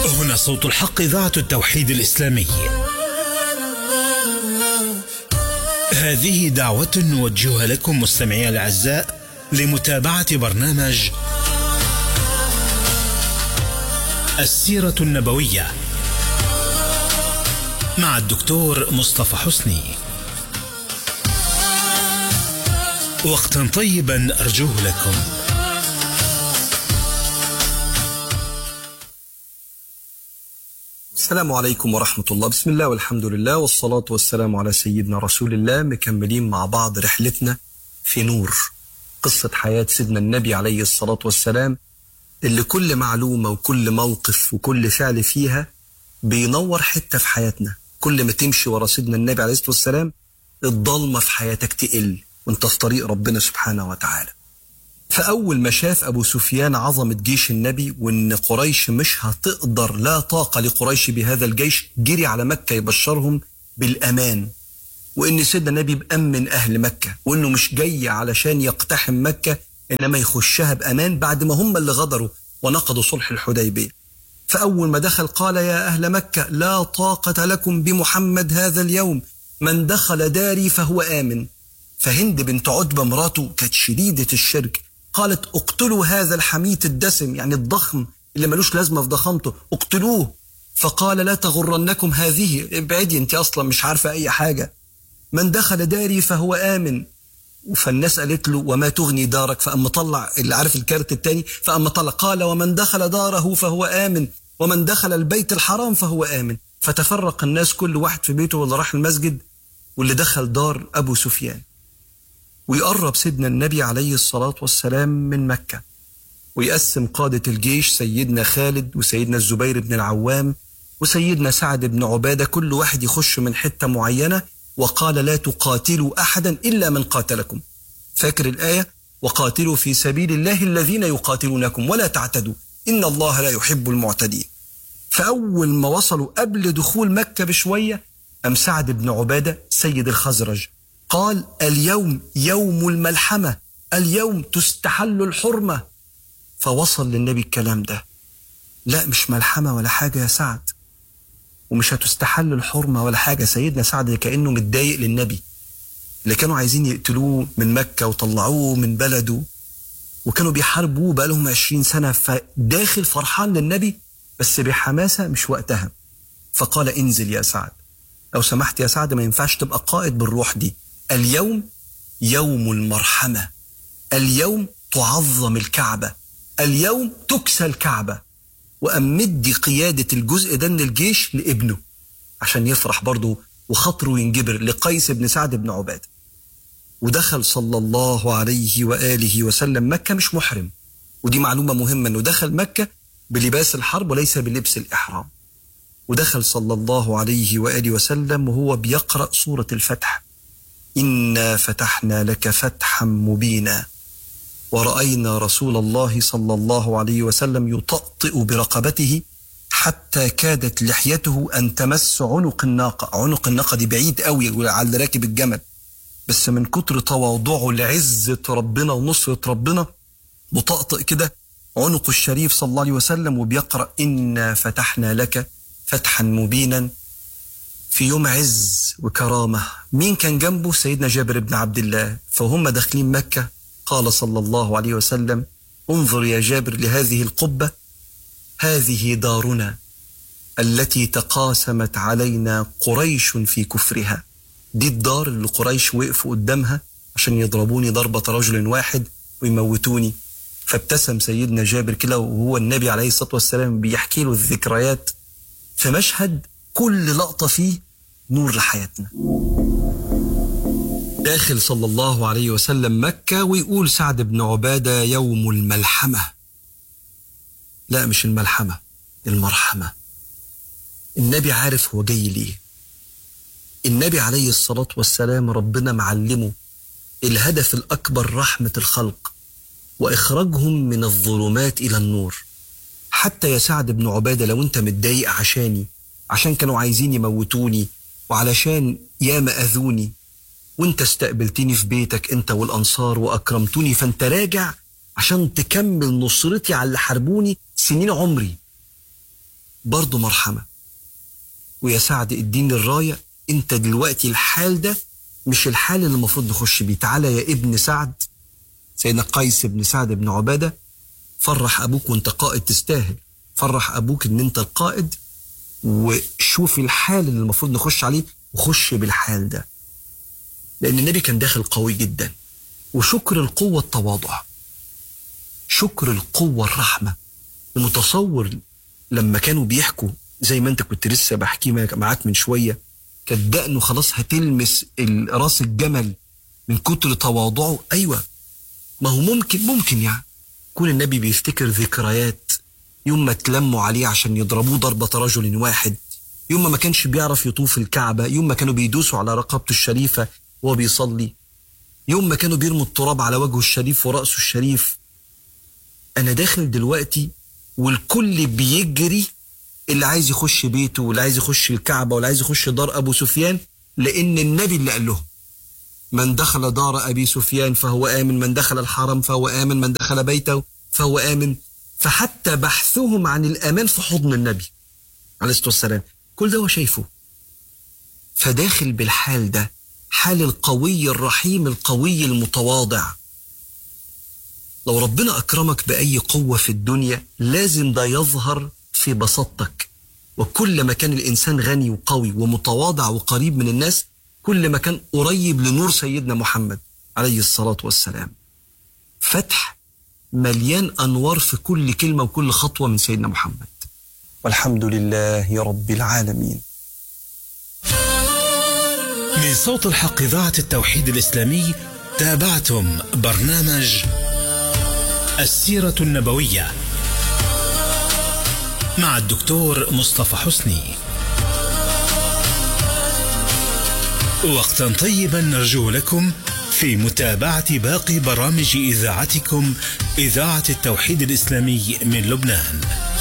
هنا صوت الحق إذاعة التوحيد الإسلامي هذه دعوة نوجهها لكم مستمعي الأعزاء لمتابعة برنامج السيرة النبوية مع الدكتور مصطفى حسني وقتا طيبا أرجوه لكم السلام عليكم ورحمة الله بسم الله والحمد لله والصلاة والسلام على سيدنا رسول الله مكملين مع بعض رحلتنا في نور قصة حياة سيدنا النبي عليه الصلاة والسلام اللي كل معلومة وكل موقف وكل فعل فيها بينور حتة في حياتنا كل ما تمشي ورا سيدنا النبي عليه الصلاة والسلام الضلمة في حياتك تقل وانت في طريق ربنا سبحانه وتعالى فأول ما شاف أبو سفيان عظمة جيش النبي وإن قريش مش هتقدر لا طاقة لقريش بهذا الجيش جري على مكة يبشرهم بالأمان وإن سيدنا النبي بأمن أهل مكة وإنه مش جاي علشان يقتحم مكة إنما يخشها بأمان بعد ما هم اللي غدروا ونقضوا صلح الحديبية فأول ما دخل قال يا أهل مكة لا طاقة لكم بمحمد هذا اليوم من دخل داري فهو آمن فهند بنت عتبة مراته كانت شديدة الشرك قالت اقتلوا هذا الحميت الدسم يعني الضخم اللي ملوش لازمة في ضخامته اقتلوه فقال لا تغرنكم هذه ابعدي انت اصلا مش عارفة اي حاجة من دخل داري فهو آمن فالناس قالت له وما تغني دارك فأما طلع اللي عارف الكارت التاني فأما طلع قال ومن دخل داره فهو آمن ومن دخل البيت الحرام فهو آمن فتفرق الناس كل واحد في بيته واللي راح المسجد واللي دخل دار أبو سفيان ويقرب سيدنا النبي عليه الصلاة والسلام من مكة ويقسم قادة الجيش سيدنا خالد وسيدنا الزبير بن العوام وسيدنا سعد بن عبادة كل واحد يخش من حتة معينة وقال لا تقاتلوا أحدا إلا من قاتلكم فاكر الآية وقاتلوا في سبيل الله الذين يقاتلونكم ولا تعتدوا إن الله لا يحب المعتدين فأول ما وصلوا قبل دخول مكة بشوية أم سعد بن عبادة سيد الخزرج قال اليوم يوم الملحمة اليوم تستحل الحرمة فوصل للنبي الكلام ده لا مش ملحمة ولا حاجة يا سعد ومش هتستحل الحرمة ولا حاجة سيدنا سعد كأنه متضايق للنبي اللي كانوا عايزين يقتلوه من مكة وطلعوه من بلده وكانوا بيحاربوه بقالهم عشرين سنة فداخل فرحان للنبي بس بحماسة مش وقتها فقال انزل يا سعد لو سمحت يا سعد ما ينفعش تبقى قائد بالروح دي اليوم يوم المرحمة اليوم تعظم الكعبة اليوم تكسى الكعبة وأم مدي قيادة الجزء ده من الجيش لابنه عشان يفرح برضه وخاطره ينجبر لقيس بن سعد بن عبادة ودخل صلى الله عليه وآله وسلم مكة مش محرم ودي معلومة مهمة أنه دخل مكة بلباس الحرب وليس بلبس الإحرام ودخل صلى الله عليه وآله وسلم وهو بيقرأ سورة الفتح إنا فتحنا لك فتحا مبينا ورأينا رسول الله صلى الله عليه وسلم يطأطئ برقبته حتى كادت لحيته أن تمس عنق الناقة عنق الناقة دي بعيد قوي على اللي راكب الجمل بس من كتر تواضعه لعزة ربنا ونصرة ربنا مطأطئ كده عنق الشريف صلى الله عليه وسلم وبيقرأ إنا فتحنا لك فتحا مبينا في يوم عز وكرامة مين كان جنبه سيدنا جابر بن عبد الله فهم داخلين مكة قال صلى الله عليه وسلم انظر يا جابر لهذه القبة هذه دارنا التي تقاسمت علينا قريش في كفرها دي الدار اللي قريش وقفوا قدامها عشان يضربوني ضربة رجل واحد ويموتوني فابتسم سيدنا جابر كده وهو النبي عليه الصلاة والسلام بيحكي له الذكريات في مشهد كل لقطة فيه نور لحياتنا داخل صلى الله عليه وسلم مكة ويقول سعد بن عبادة يوم الملحمة لا مش الملحمة المرحمة النبي عارف هو جاي ليه النبي عليه الصلاة والسلام ربنا معلمه الهدف الأكبر رحمة الخلق وإخراجهم من الظلمات إلى النور حتى يا سعد بن عبادة لو أنت متضايق عشاني عشان كانوا عايزين يموتوني وعلشان ياما أذوني وانت استقبلتني في بيتك انت والأنصار وأكرمتني فانت راجع عشان تكمل نصرتي على اللي حاربوني سنين عمري برضه مرحمة ويا سعد اديني الراية انت دلوقتي الحال ده مش الحال اللي المفروض نخش بيه تعالى يا ابن سعد سيدنا قيس بن سعد بن عبادة فرح أبوك وانت قائد تستاهل فرح أبوك ان انت القائد وشوف الحال اللي المفروض نخش عليه وخش بالحال ده لأن النبي كان داخل قوي جدا وشكر القوة التواضع شكر القوة الرحمة المتصور لما كانوا بيحكوا زي ما انت كنت لسه بحكي معاك من شوية كانت دقنه خلاص هتلمس راس الجمل من كتر تواضعه ايوه ما هو ممكن ممكن يعني يكون النبي بيفتكر ذكريات يوم ما اتلموا عليه عشان يضربوه ضربة رجل واحد يوم ما ما كانش بيعرف يطوف الكعبة يوم ما كانوا بيدوسوا على رقبته الشريفة وهو بيصلي يوم ما كانوا بيرموا التراب على وجهه الشريف ورأسه الشريف أنا داخل دلوقتي والكل بيجري اللي عايز يخش بيته واللي عايز يخش الكعبة واللي عايز يخش دار أبو سفيان لأن النبي اللي قال لهم من دخل دار أبي سفيان فهو آمن من دخل الحرم فهو آمن من دخل بيته فهو آمن فحتى بحثهم عن الأمان في حضن النبي عليه الصلاة والسلام كل ده هو شايفه فداخل بالحال ده حال القوي الرحيم القوي المتواضع لو ربنا أكرمك بأي قوة في الدنيا لازم ده يظهر في بساطتك وكل ما كان الإنسان غني وقوي ومتواضع وقريب من الناس كل ما كان قريب لنور سيدنا محمد عليه الصلاة والسلام فتح مليان أنوار في كل كلمة وكل خطوة من سيدنا محمد والحمد لله رب العالمين من صوت الحق إذاعة التوحيد الإسلامي تابعتم برنامج السيرة النبوية مع الدكتور مصطفى حسني وقتا طيبا نرجو لكم في متابعة باقي برامج إذاعتكم إذاعة التوحيد الإسلامي من لبنان